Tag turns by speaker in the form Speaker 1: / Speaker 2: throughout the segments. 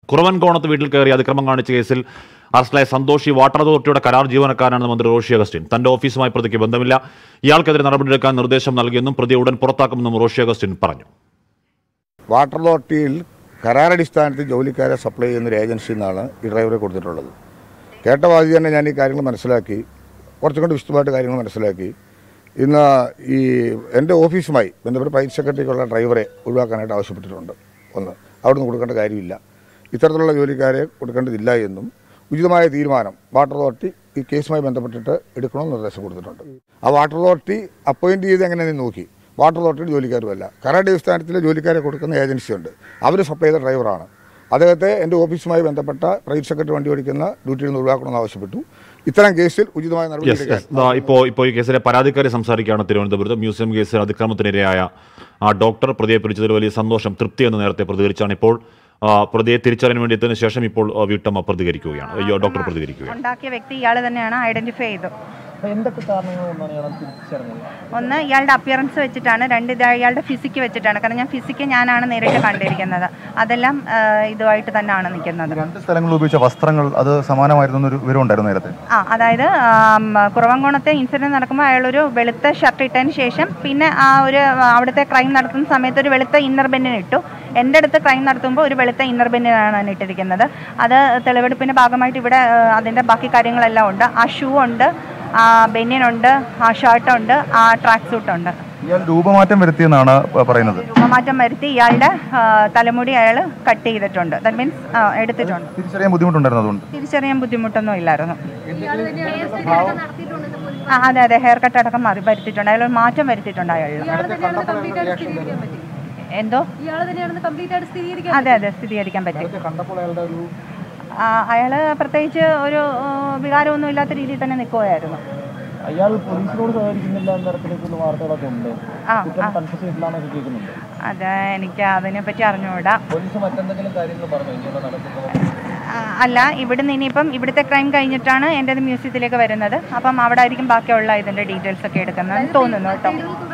Speaker 1: കുറവൻകോണത്ത് വീട്ടിൽ കയറി അതിക്രമം കാണിച്ച കേസിൽ അറസ്റ്റിലായ സന്തോഷി വാട്ടർ അതോറിറ്റിയുടെ കരാർ ജീവനക്കാരനാണെന്ന് മന്ത്രി റോഷി അഗസ്റ്റിൻ തന്റെ ഓഫീസുമായി പ്രതിക്ക് ബന്ധമില്ല ഇയാൾക്കെതിരെ നടപടിയെടുക്കാൻ നിർദ്ദേശം നൽകിയെന്നും പ്രതിയെ ഉടൻ പുറത്താക്കുമെന്നും റോഷി അഗസ്റ്റിൻ പറഞ്ഞു
Speaker 2: വാട്ടർ അതോറിറ്റിയിൽ കരാറടിസ്ഥാനത്തിൽ ജോലിക്കാരെ സപ്ലൈ ചെയ്യുന്ന ഒരു ഏജൻസിയിൽ നിന്നാണ് ഈ ഡ്രൈവറെ കൊടുത്തിട്ടുള്ളത് കേട്ട വാതി തന്നെ ഞാൻ ഈ കാര്യങ്ങൾ മനസ്സിലാക്കി കുറച്ചും കൂടി വിശദമായിട്ട് കാര്യങ്ങൾ മനസ്സിലാക്കി ഇന്ന് ഈ എൻ്റെ ഓഫീസുമായി ബന്ധപ്പെട്ട പ്രൈവറ്റ് സെക്രട്ടറിക്കുള്ള ഡ്രൈവറെ ഒഴിവാക്കാനായിട്ട് ആവശ്യപ്പെട്ടിട്ടുണ്ട് ഒന്ന് അവിടുന്ന് കൊടുക്കേണ്ട കാര്യമില്ല ഇത്തരത്തിലുള്ള ജോലിക്കാരെ കൊടുക്കേണ്ടതില്ല എന്നും ഉചിതമായ തീരുമാനം വാട്ടർ അതോറിറ്റി ഈ കേസുമായി ബന്ധപ്പെട്ടിട്ട് എടുക്കണമെന്ന് നിർദ്ദേശം കൊടുത്തിട്ടുണ്ട് ആ വാട്ടർ അതോറിറ്റി അപ്പോയിൻറ്റ് ചെയ്ത് എങ്ങനെയെന്ന് നോക്കി വാട്ടർ അതോറിറ്റിയുടെ ജോലിക്കാരുമല്ല കരാർ അടിസ്ഥാനത്തിലെ ജോലിക്കാരെ കൊടുക്കുന്ന ഏജൻസിയുണ്ട് അവർ സപ്ലൈ ചെയ്ത ഡ്രൈവറാണ് അദ്ദേഹത്തെ എൻ്റെ ഓഫീസുമായി ബന്ധപ്പെട്ട പ്രൈവറ്റ് സെക്രട്ടറി വണ്ടി ഓടിക്കുന്ന ഡ്യൂട്ടിയിൽ നിന്ന് ഒഴിവാക്കണമെന്ന് ആവശ്യപ്പെട്ടു ഇത്തരം കേസിൽ ഉചിതമായ നടപടി
Speaker 1: യെസ്
Speaker 2: എടുക്കാൻ
Speaker 1: യെസ് ദാ ഇപ്പോ ഇപ്പോൾ ഈ കേസിലെ പരാതിക്കാരി സംസാരിക്കുകയാണ് തിരുവനന്തപുരത്ത് മ്യൂസിയം കേസിൽ അതിക്രമത്തിനിരയായ ആ ഡോക്ടർ പ്രതിയെ പിടിച്ചതിൽ വലിയ സന്തോഷം തൃപ്തി എന്ന് നേരത്തെ പ്രതികരിച്ചാണ് ഇപ്പോൾ ആ, പ്രതിയെ തിരിച്ചറിയാൻ വേണ്ടി എത്തിയതിനു ശേഷം ഇപ്പോൾ ആ, വീട്ടമ്മ പ്രതികരിക്കുകയാണ് അയ്യോ ഡോക്ടർ പ്രതികരിക്കുകയാണ്
Speaker 3: ഉണ്ടാക്കിയ വ്യക്തി ഇയാൾ തന്നെയാണ് ഐഡന്റിഫൈ ചെയ്തു
Speaker 4: അപ്പോൾ എന്തൊക്കെ കാരണങ്ങൾ കൊണ്ടാണ് ഇയാളെ തിരിച്ചറിഞ്ഞത്
Speaker 3: ഒന്ന് ഇയാളുടെ അപ്പിയറൻസ് വെച്ചിട്ടാണ് രണ്ട് ഇത് ഇയാളുടെ ഫിസിക്ക് വെച്ചിട്ടാണ് കാരണം ഞാൻ ഫിസിക്ക് ഞാനാണ് നേരിട്ട് കണ്ടിരിക്കുന്നത് അതെല്ലാം ആ, ഇതുമായിട്ട് തന്നെയാണ് നിൽക്കുന്നത്
Speaker 5: രണ്ട് സ്ഥലങ്ങളിൽ ഉപയോഗിച്ച വസ്ത്രങ്ങൾ അത് സമാനമായിരുന്നു എന്നൊരു വിവരം ഉണ്ടായിരുന്നു നേരത്തെ
Speaker 3: ആ അതായത് ആം, കുറവൻകോണത്തെ ഇൻസിഡൻറ്റ് നടക്കുമ്പോൾ അയാളൊരു വെളുത്ത ഷർട്ട് ഇട്ടതിന് ശേഷം പിന്നെ ആ ഒരു അവിടുത്തെ ക്രൈം നടത്തുന്ന സമയത്ത് ഒരു വെളുത്ത ഇന്നർ ബെന്നിന് ഇട്ടു എൻ്റെ അടുത്ത് ക്രൈം നടത്തുമ്പോൾ ഒരു വെളുത്ത ഇന്നർ ബെന്നിനാണ് ഇട്ടിരിക്കുന്നത് അത് തെളിവെടുപ്പിൻ്റെ ഭാഗമായിട്ട് ഇവിടെ ആ, അതിൻ്റെ ബാക്കി കാര്യങ്ങളെല്ലാം ഉണ്ട് ആ ഷൂ ഉണ്ട് ആ ബെന്നിനുണ്ട് ആ ഷർട്ടുണ്ട് ആ ട്രാക്ക് സൂട്ടുണ്ട്
Speaker 5: ഇയാൾ രൂപമാറ്റം വരുത്തിയെന്നാണ് പ- പറയുന്നത്
Speaker 3: രൂപമാറ്റം വരുത്തി ഇയാളുടെ ആ, തലമുടി അയാൾ കട്ട് ചെയ്തിട്ടുണ്ട് ദാറ്റ് മീൻസ് എടുത്തിട്ടുണ്ട്
Speaker 5: തിരിച്ചറിയാൻ ബുദ്ധിമുട്ടുണ്ടായിരുന്നു അതുകൊണ്ട്
Speaker 3: തിരിച്ചറിയാൻ ബുദ്ധിമുട്ടൊന്നും ഇല്ലായിരുന്നു ആ അതെ അതെ ഹെയർ കട്ട് അടക്കം മാറി വരുത്തിയിട്ടുണ്ട് അയാൾ ഒരു മാറ്റം വരുത്തിയിട്ടുണ്ട് അയാളിൽ എന്തോ
Speaker 6: ഇയാൾ തന്നെയാണെന്ന് കംപ്ലീറ്റ് ആയിട്ട് സ്ഥിരീകരിക്കാൻ
Speaker 3: അതെ അതെ സ്ഥിരീകരിക്കാൻ പറ്റി
Speaker 4: കണ്ടപ്പോൾ അയാളുടെ ഒരു
Speaker 3: ആ, അയാള് പ്രത്യേകിച്ച് ഒരു ആ, വികാരമൊന്നും ഇല്ലാത്ത രീതിയിൽ തന്നെ നിൽക്കുകയായിരുന്നു
Speaker 4: അയാൾ പോലീസിനോട് സഹകരിക്കുന്നില്ല എന്ന തരത്തിലേക്കുള്ള വാർത്തകളൊക്കെ ഉണ്ട്
Speaker 3: ആ
Speaker 4: കുറ്റം
Speaker 3: ആ,
Speaker 4: കൺഫ്യൂസ് ചെയ്തിട്ടാണെന്നൊക്കെ കേൾക്കുന്നുണ്ട്
Speaker 3: അത് എനിക്ക് അതിനെ പറ്റി അറിഞ്ഞുകൂടാ
Speaker 4: പോലീസ് മറ്റെന്തെങ്കിലും കാര്യങ്ങൾ പറഞ്ഞു ഇങ്ങനെ നടക്കുന്നത്
Speaker 3: ആ, അല്ല ഇവിടുന്ന് ഇനിയിപ്പം ഇവിടുത്തെ ക്രൈം കഴിഞ്ഞിട്ടാണ് എൻ്റെ മ്യൂസിയത്തിലേക്ക് വരുന്നത് അപ്പം അവിടെ ആയിരിക്കും ബാക്കിയുള്ള ഇതിൻ്റെ ഡീറ്റെയിൽസ് ഒക്കെ എടുക്കുന്നതെന്ന് തോന്നുന്നു കേട്ടോ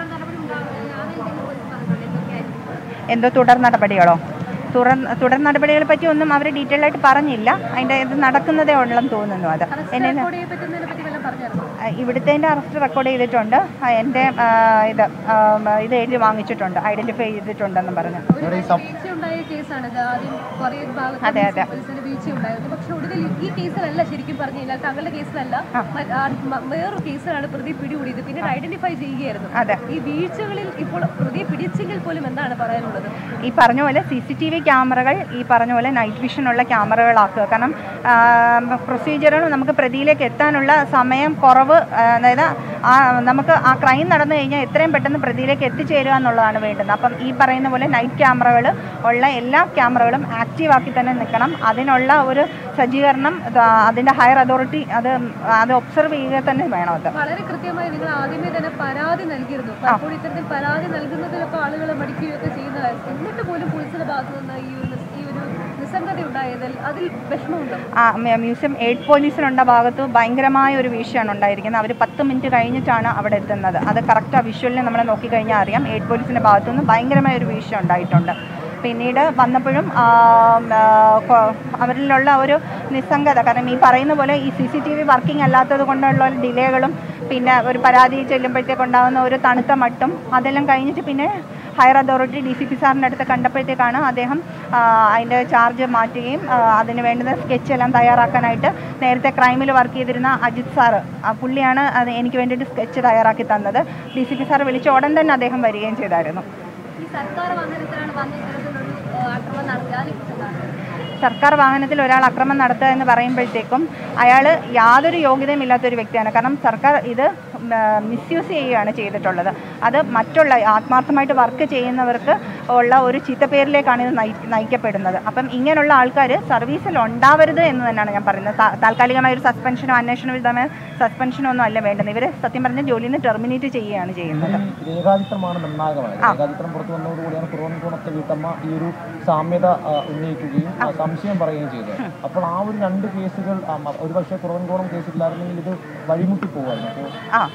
Speaker 3: എന്തോ തുടർ നടപടികളോ തുടർ തുടർ നടപടികളെ പറ്റി ഒന്നും അവർ ഡീറ്റെയിൽ ആയിട്ട് പറഞ്ഞില്ല അതിൻ്റെ ഇത് നടക്കുന്നതേ ഉള്ളെന്ന് തോന്നുന്നു അത് എന്നെ
Speaker 6: റെക്കോർഡ് ചെയ്യപ്പറ്റുന്നതിനെ പറ്റി വല്ലതും പറഞ്ഞായിരുന്നു
Speaker 3: ഇവിടുത്തെ അറസ്റ്റ് റെക്കോർഡ് ചെയ്തിട്ടുണ്ട് ആ, എൻ്റെ ആ, ഇത് ആ, ഇത് എഴുതി വാങ്ങിച്ചിട്ടുണ്ട് ഐഡൻറ്റിഫൈ ചെയ്തിട്ടുണ്ടെന്ന് പറഞ്ഞു
Speaker 6: ഒരു വീഴ്ച ഉണ്ടായ കേസാണ് ഇത് ആദ്യം കുറേ
Speaker 3: അതെ, അതെ.
Speaker 6: ഭാഗത്ത് പോലീസിന് വീഴ്ച ഉണ്ടായിരുന്നു പക്ഷെ ഒടുവിൽ ഈ കേസിലല്ല ശരിക്കും പറഞ്ഞു കഴിഞ്ഞാൽ താങ്കളുടെ കേസിലല്ല മ- ആ, മ- വേറൊരു കേസിലാണ് പ്രതി പിടികൂടിയത് പിന്നീട് ഐഡന്റിഫൈ ചെയ്യുകയായിരുന്നു
Speaker 3: അതെ.
Speaker 6: ഈ വീഴ്ചകളിൽ ഇപ്പോൾ പ്രതിയെ പിടിച്ചെങ്കിൽ പോലും എന്താണ് പറയാനുള്ളത്
Speaker 3: ഈ പറഞ്ഞ പോലെ സി സി ടി വി ക്യാമറകൾ ഈ പറഞ്ഞ പോലെ നൈറ്റ് വിഷൻ ഉള്ള ക്യാമറകളാക്കുക കാരണം പ്രൊസീജിയറുകൾ നമുക്ക് പ്രതിയിലേക്ക് എത്താനുള്ള സമയം കുറവ് ആ, അതായത് ആ നമുക്ക് ആ ക്രൈം നടന്നു കഴിഞ്ഞാൽ എത്രയും പെട്ടെന്ന് പ്രതിയിലേക്ക് എത്തിച്ചേരുക എന്നുള്ളതാണ് വേണ്ടുന്നത് അപ്പം ഈ പറയുന്ന പോലെ നൈറ്റ് ക്യാമറകൾ ഉള്ള എല്ലാ ക്യാമറകളും ആക്റ്റീവ് ആക്കി തന്നെ നിൽക്കണം അതിനുള്ള ഒരു സജ്ജീകരണം ഇത് അതിൻ്റെ ഹയർ അതോറിറ്റി അത് അത് ഒബ്സർവ് ചെയ്യുക തന്നെ വേണം അത്
Speaker 6: വളരെ കൃത്യമായി നിങ്ങൾ ആദ്യമേ തന്നെ പരാതി നൽകിയിരുന്നു പലപ്പോഴും ഇത്തരത്തിൽ പരാതി നൽകുന്നതിലൊക്കെ ആളുകൾ മടിക്കുകയൊക്കെ ചെയ്യുന്നതായിരുന്നു എന്നിട്ട് പോലും പോലീസിന്റെ ഭാഗത്തു നിന്ന് ഈ ഒരു നിസ്- ഈ ഒരു നിസ്സംഗത ഉണ്ടായതിൽ അതിൽ വിഷമമുണ്ടോ
Speaker 3: ആ മ്യ- മ്യൂസിയം എയ്ഡ് പോലീസിനുണ്ട ഭാഗത്ത് ഭയങ്കരമായ ഒരു വീഴ്ചയാണ് ഉണ്ടായിരിക്കുന്നത് അവർ പത്ത് മിനിറ്റ് കഴിഞ്ഞിട്ടാണ് അവിടെ എത്തുന്നത് അത് കറക്റ്റ് ആ വിഷ്വലിനെ നമ്മൾ നോക്കിക്കഴിഞ്ഞാൽ അറിയാം എയ്ഡ് പോലീസിൻ്റെ ഭാഗത്തു നിന്ന് ഭയങ്കരമായ ഒരു വീഴ്ച ഉണ്ടായിട്ടുണ്ട് പിന്നീട് വന്നപ്പോഴും ആ, ആ, കൊ- അവരിലുള്ള ഒരു നിസ്സംഗത കാരണം ഈ പറയുന്ന പോലെ ഈ C C T V working അല്ലാത്തത് കൊണ്ടുള്ള ഡിലേകളും പിന്നെ ഒരു പരാതി ചെല്ലുമ്പോഴത്തേക്കുണ്ടാകുന്ന ഒരു തണുത്ത മട്ടും അതെല്ലാം കഴിഞ്ഞിട്ട് പിന്നെ higher authority D C P സാറിൻ്റെ അടുത്ത് കണ്ടപ്പോഴത്തേക്കാണ് അദ്ദേഹം ആ, അതിൻ്റെ ചാർജ് മാറ്റുകയും ആ, അതിന് വേണ്ടുന്ന സ്കെച്ച് എല്ലാം തയ്യാറാക്കാനായിട്ട് നേരത്തെ ക്രൈമിൽ വർക്ക് ചെയ്തിരുന്ന അജിത് സാറ് ആ പുള്ളിയാണ് അത് എനിക്ക് വേണ്ടിയിട്ട് സ്കെച്ച് തയ്യാറാക്കി തന്നത് ഡി സി പി സാർ വിളിച്ച ഉടൻ തന്നെ അദ്ദേഹം വരികയും ചെയ്തായിരുന്നു
Speaker 6: ഈ സർക്കാർ വാഹനത്തിലാണ് വന്ന് ഇത്തരത്തിലൊരു ആക്രമണം നടത്തിയത് അതിനെക്കുറിച്ച് എന്താണ്
Speaker 3: സർക്കാർ വാഹനത്തിൽ ഒരാൾ അക്രമം നടത്തുക എന്ന് പറയുമ്പോഴത്തേക്കും അയാൾ യാതൊരു യോഗ്യതയും ഇല്ലാത്ത ഒരു വ്യക്തിയാണ് കാരണം സർക്കാർ ഇത് മിസ്യൂസ് ചെയ്യുകയാണ് ചെയ്തിട്ടുള്ളത് അത് മറ്റുള്ള ആത്മാർത്ഥമായിട്ട് വർക്ക് ചെയ്യുന്നവർക്ക് ഉള്ള ഒരു ചീത്തപ്പേരിലേക്കാണ് ഇത് നയി നയിക്കപ്പെടുന്നത് അപ്പം ഇങ്ങനെയുള്ള ആൾക്കാർ സർവീസിൽ ഉണ്ടാവരുത് എന്ന് തന്നെയാണ് ഞാൻ പറയുന്നത് താ- താൽക്കാലികമായ ഒരു സസ്പെൻഷനോ അന്വേഷണ വിധമായ സസ്പെൻഷനോ ഒന്നും അല്ല വേണ്ടത് ഇവർ സത്യം പറഞ്ഞ ജോലിയിൽ നിന്ന് ടെർമിനേറ്റ് ചെയ്യുകയാണ് ചെയ്യുന്നത്
Speaker 4: ഈ രേഖാചിത്രമാണ് നിർണായകമായത് രേഖാചിത്രം പുറത്തു വന്നതോടുകൂടിയാണ് കുറവൻകോണത്തെ വീട്ടമ്മ ഈ ഒരു സാമ്യത ആ, ഉന്നയിക്കുകയും ആ, സംശയം പറയുകയും ചെയ്തത് അപ്പോൾ ആ ഒരു രണ്ട് കേസുകൾ ആ, മ- ഒരുപക്ഷെ കുറവൻകോണം കേസില്ലായിരുന്നെങ്കിൽ ഇത് വഴിമുട്ടി പോകുമായിരുന്നു അപ്പോൾ
Speaker 3: ആ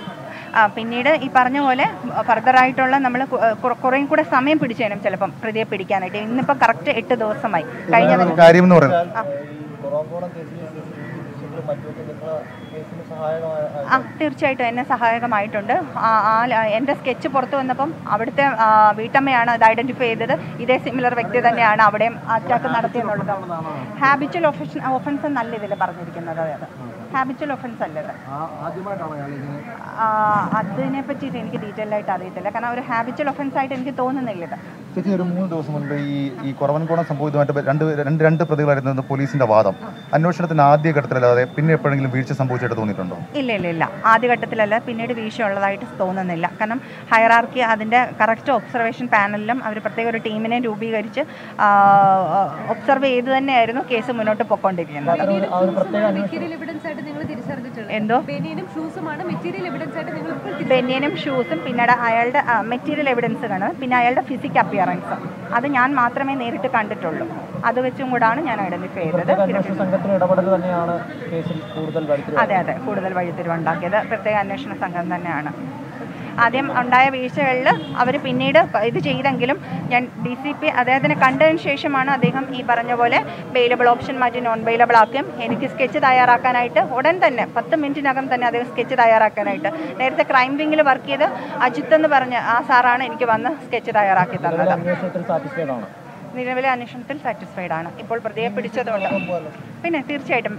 Speaker 3: ആ, പിന്നീട് ഈ പറഞ്ഞ പോലെ ഫർദറായിട്ടുള്ള നമ്മൾ കുറേയും കൂടെ സമയം പിടിച്ചേനും ചിലപ്പം പ്രതിയെ പിടിക്കാനായിട്ട് ഇന്നിപ്പോൾ കറക്റ്റ് എട്ട് ദിവസമായി കഴിഞ്ഞ
Speaker 5: ഒരു കാര്യം എന്ന് പറയുന്നത്
Speaker 4: കൊറോങ്കോണം കേസിൽ ശിക്ഷയും മറ്റുമൊക്കെ നിങ്ങൾ കേസിന് സഹായകമായ
Speaker 3: ആ തീർച്ചയായിട്ടും എന്നെ സഹായകമായിട്ടുണ്ട് ആ ആ ല- എൻ്റെ സ്കെച്ച് പുറത്തു വന്നപ്പം അവിടുത്തെ ആ, വീട്ടമ്മയാണ് അത് ഐഡൻറ്റിഫൈ ചെയ്തത് ഇതേ സിമിലർ വ്യക്തി തന്നെയാണ് അവിടെയും അറ്റാക്ക് നടത്തിയെന്നുള്ളത് ഹാബിച്വൽ ഒഫൻസ് ഒഫൻസ് എന്നല്ല ഇതിൽ പറഞ്ഞിരിക്കുന്നത് അത് ഹാബിച്വൽ ഒഫൻസ് അല്ലത്
Speaker 4: ആദ്യമായിട്ടാണ് അയാൾ ഇങ്ങനെ
Speaker 3: ആ, അതിനെ പറ്റിയിട്ട് എനിക്ക് ഡീറ്റെയിൽ ആയിട്ട് അറിയത്തില്ല കാരണം ഒരു ഹാബിച്വൽ ഒഫൻസ് ആയിട്ട് എനിക്ക് തോന്നുന്നില്ല ഇത്
Speaker 5: ചേച്ചി ഒരു മൂന്ന് ദിവസം മുൻപ് ഈ ഈ കുറവൻകോണം സംഭവിച്ചതുമായിട്ട് രണ്ട് രണ്ട് രണ്ട് പ്രതികളായിരുന്നു പോലീസിന്റെ വാദം അന്വേഷണത്തിന് ആദ്യ ഘട്ടത്തിലല്ലാതെ പിന്നെ എപ്പോഴെങ്കിലും വീഴ്ച സംഭവിച്ചായിട്ട് തോന്നിയിട്ടുണ്ടോ
Speaker 3: ഇല്ല ഇല്ല ഇല്ല ആദ്യഘട്ടത്തിലല്ല പിന്നീട് വീഴ്ച ഉള്ളതായിട്ട് തോന്നുന്നില്ല കാരണം ഹയറാർക്കി അതിൻ്റെ കറക്റ്റ് ഒബ്സർവേഷൻ പാനലിലും അവർ പ്രത്യേക ഒരു ടീമിനെ രൂപീകരിച്ച് ഒബ്സർവ് ചെയ്ത് തന്നെയായിരുന്നു കേസ് മുന്നോട്ട് പോയിക്കൊണ്ടിരിക്കുന്നത്
Speaker 4: ആ ഒരു പ്രത്യേക അന്വേഷണം
Speaker 6: മെറ്റീരിയൽ എവിഡൻസ് ആയിട്ട് നിങ്ങൾ തിരിച്ചറിഞ്ഞിട്ടുള്ളത്
Speaker 3: എന്തോ
Speaker 6: ബനിയനും ഷൂസുമാണ് മെറ്റീരിയൽ എവിഡൻസ് ആയിട്ട് നിങ്ങൾ ഇപ്പോൾ തിരിച്ചറിഞ്ഞത്.
Speaker 3: ബനിയനും ഷൂസും പിന്നീട് അയാളുടെ മെറ്റീരിയൽ എവിഡൻസ് കാണും പിന്നെ അയാളുടെ ഫിസിക് അപ്പിയറൻസ് അത് ഞാൻ മാത്രമേ നേരിട്ട് കണ്ടിട്ടുള്ളൂ അത് വെച്ചും കൂടാണ് ഞാൻ ഐഡന്റിഫൈ ചെയ്തത്
Speaker 4: പ്രത്യേക
Speaker 3: പിന്നെ
Speaker 4: അന്വേഷണ സംഘത്തിന്റെ ഇടപെടൽ തന്നെയാണ് കേസിൽ കൂടുതൽ വരുത്തി
Speaker 3: അതെ അതെ കൂടുതൽ വഴിത്തിരിവുണ്ടാക്കിയത് പ്രത്യേക അന്വേഷണ സംഘം തന്നെയാണ് ആദ്യം ഉണ്ടായ വീഴ്ചകളിൽ അവർ പിന്നീട് പ- ഇത് ചെയ്തെങ്കിലും ഞാൻ ഡി സി പി അദ്ദേഹത്തിനെ കണ്ടതിന് ശേഷമാണ് അദ്ദേഹം ഈ പറഞ്ഞ പോലെ ബെയിലബിൾ ഓപ്ഷൻ മാറ്റി നോൺ ബെയിലബിൾ ആക്കുകയും എനിക്ക് സ്കെച്ച് തയ്യാറാക്കാനായിട്ട് ഉടൻ തന്നെ പത്ത് മിനിറ്റിനകം തന്നെ അദ്ദേഹം സ്കെച്ച് തയ്യാറാക്കാനായിട്ട് നേരത്തെ ക്രൈം വിങ്ങിൽ വർക്ക് ചെയ്ത് അജിത്ത് എന്ന് പറഞ്ഞ ആ സാറാണ് എനിക്ക് വന്ന് സ്കെച്ച് തയ്യാറാക്കി തന്നത്
Speaker 4: അന്വേഷണത്തിൽ സാറ്റിസ്ഫൈഡ് ആണ്
Speaker 3: നിലവിലെ അന്വേഷണത്തിൽ സാറ്റിസ്ഫൈഡ് ആണ് ഇപ്പോൾ പ്രതിയെ പിടിച്ചതുകൊണ്ട് പിന്നെ തീർച്ചയായിട്ടും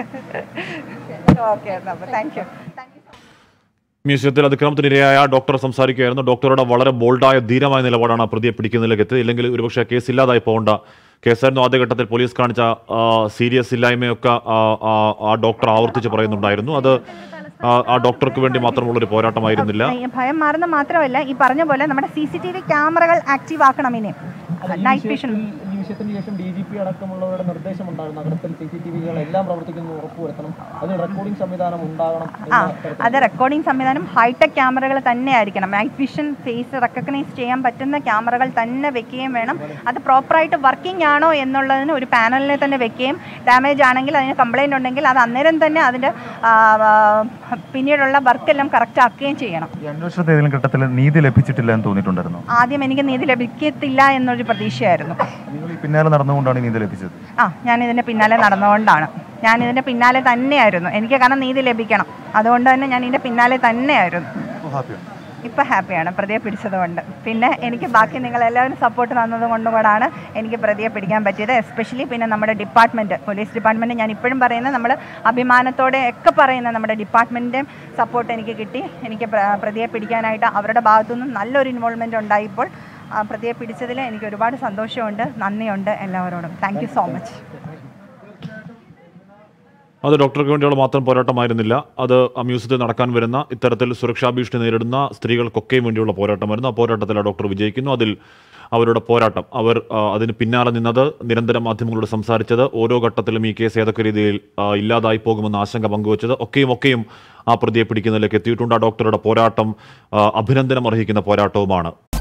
Speaker 3: okay thank you thank you
Speaker 1: മ്യൂസിയത്തിൽ അതിക്രമത്തിനിരയായ ഡോക്ടർ സംസാരിക്കുകയായിരുന്നു ഡോക്ടറുടെ വളരെ ബോൾഡായ ധീരമായ നിലപാടാണ് പ്രതിയെ പിടിക്കുന്നതിലേക്ക് എത്തിയത് ഇല്ലെങ്കിൽ ഒരുപക്ഷെ കേസ് ഇല്ലാതായി പോകേണ്ട കേസായിരുന്നു ആദ്യഘട്ടത്തിൽ പോലീസ് കാണിച്ച സീരിയസ് ഇല്ലായ്മയൊക്കെ ആ, ആ, ആ ഡോക്ടർ ആവർത്തിച്ച് പറയുന്നുണ്ടായിരുന്നു അത് ആ, ആ ഡോക്ടർക്ക് വേണ്ടി മാത്രമുള്ളൊരു പോരാട്ടമായിരുന്നില്ല
Speaker 3: ഈ ഭയം മാറുന്ന മാത്രമല്ല ഈ പറഞ്ഞ പോലെ നമ്മുടെ സി സി ടി വി ക്യാമറകൾ ആക്റ്റീവ് ആക്കണം ഇനി നൈറ്റ് വിഷൻ
Speaker 4: ഈ വിഷയത്തിന് ശേഷം ഡി ജി പി അടക്കമുള്ളവരുടെ നിർദ്ദേശമുണ്ടായിരുന്നു നഗരത്തിൽ സി സി ടി വികൾ എല്ലാം പ്രവർത്തിക്കുന്നു ഉറപ്പുവരുത്തണം അതിൽ റെക്കോർഡിംഗ് സംവിധാനം ഉണ്ടാകണം
Speaker 3: ആ
Speaker 4: എന്ന തരത്തിൽ
Speaker 3: അത് റെക്കോർഡിംഗ് സംവിധാനം ഹൈടെക് ക്യാമറകൾ തന്നെ ആയിരിക്കണം നൈറ്റ് വിഷൻ ഫേസ് റെക്കഗ്നൈസ് ചെയ്യാൻ പറ്റുന്ന ക്യാമറകൾ തന്നെ വെക്കുകയും വേണം അത് പ്രോപ്പറായിട്ട് വർക്കിംഗ് ആണോ എന്നുള്ളതിന് ഒരു പാനലിനെ തന്നെ വെക്കുകയും ഡാമേജ് ആണെങ്കിൽ അതിന് കംപ്ലൈൻറ്റ് ഉണ്ടെങ്കിൽ അത് അന്നേരം തന്നെ അതിൻ്റെ ആ, ആ, പിന്നീടുള്ള വർക്കെല്ലാം കറക്റ്റ് ആക്കുകയും ചെയ്യണം
Speaker 5: ഈ അന്വേഷണത്തിൽ ഏതെങ്കിലും ഘട്ടത്തിൽ നീതി ലഭിച്ചിട്ടില്ല എന്ന് തോന്നിയിട്ടുണ്ടായിരുന്നു
Speaker 3: ആദ്യം എനിക്ക് നീതി ലഭിക്കത്തില്ല എന്നൊരു പ്രതീക്ഷയായിരുന്നു
Speaker 5: നിങ്ങൾ ഈ പിന്നാലെ നടന്നുകൊണ്ടാണ് ഈ നീതി ലഭിച്ചത്
Speaker 3: ആ ഞാൻ ഇതിൻ്റെ പിന്നാലെ നടന്നുകൊണ്ടാണ് ഞാൻ ഇതിൻ്റെ പിന്നാലെ തന്നെയായിരുന്നു എനിക്ക് കാരണം നീതി ലഭിക്കണം അതുകൊണ്ട് തന്നെ ഞാൻ ഇതിൻ്റെ പിന്നാലെ തന്നെയായിരുന്നു
Speaker 5: അപ്പോൾ ഹാപ്പിയാണ്
Speaker 3: ഇപ്പം ഹാപ്പിയാണ് പ്രതിയെ പിടിച്ചതുകൊണ്ട് പിന്നെ എനിക്ക് ബാക്കി നിങ്ങളെല്ലാവരും സപ്പോർട്ട് തന്നത് കൊണ്ടുകൂടാണ് എനിക്ക് പ്രതിയെ പിടിക്കാൻ പറ്റിയത് എസ്പെഷ്യലി പിന്നെ നമ്മുടെ ഡിപ്പാർട്ട്മെൻറ്റ് പോലീസ് ഡിപ്പാർട്ട്മെൻറ്റ് ഞാൻ ഇപ്പോഴും പറയുന്നത് നമ്മൾ അഭിമാനത്തോടെ ഒക്കെ പറയുന്ന നമ്മുടെ ഡിപ്പാർട്ട്മെൻറ്റിൻ്റെയും സപ്പോർട്ട് എനിക്ക് കിട്ടി എനിക്ക് പ്ര- പ്രതിയെ പിടിക്കാനായിട്ട് അവരുടെ ഭാഗത്തുനിന്നും നല്ലൊരു ഇൻവോൾവ്മെൻറ്റ് ഉണ്ടായപ്പോൾ ആ, പ്രതിയെ പിടിച്ചതിൽ എനിക്ക് ഒരുപാട് സന്തോഷമുണ്ട് നന്ദിയുണ്ട് എല്ലാവരോടും താങ്ക് യു സോ മച്ച്
Speaker 1: അത് ഡോക്ടർക്ക് വേണ്ടിയുള്ള മാത്രം പോരാട്ടമായിരുന്നില്ല അത് ആ മ്യൂസിയത്തിൽ നടക്കാൻ വരുന്ന ഇത്തരത്തിൽ സുരക്ഷാ ഭീഷണി നേരിടുന്ന സ്ത്രീകൾക്കൊക്കെയും വേണ്ടിയുള്ള പോരാട്ടമായിരുന്നു ആ പോരാട്ടത്തിൽ ആ ഡോക്ടർ വിജയിക്കുന്നു അതിൽ അവരുടെ പോരാട്ടം അവർ ആ, അതിന് പിന്നാലെ നിന്നത് നിരന്തരം മാധ്യമങ്ങളോട് സംസാരിച്ചത് ഓരോ ഘട്ടത്തിലും ഈ കേസ് ഏതൊക്കെ രീതിയിൽ ആ, ഇല്ലാതായി പോകുമെന്ന് ആശങ്ക പങ്കുവച്ചത് ഒക്കെയും ഒക്കെയും ആ പ്രതിയെ പിടിക്കുന്നതിലേക്ക് എത്തിയിട്ടുണ്ട് ആ ഡോക്ടറുടെ പോരാട്ടം ആ, അഭിനന്ദനം അർഹിക്കുന്ന പോരാട്ടവുമാണ്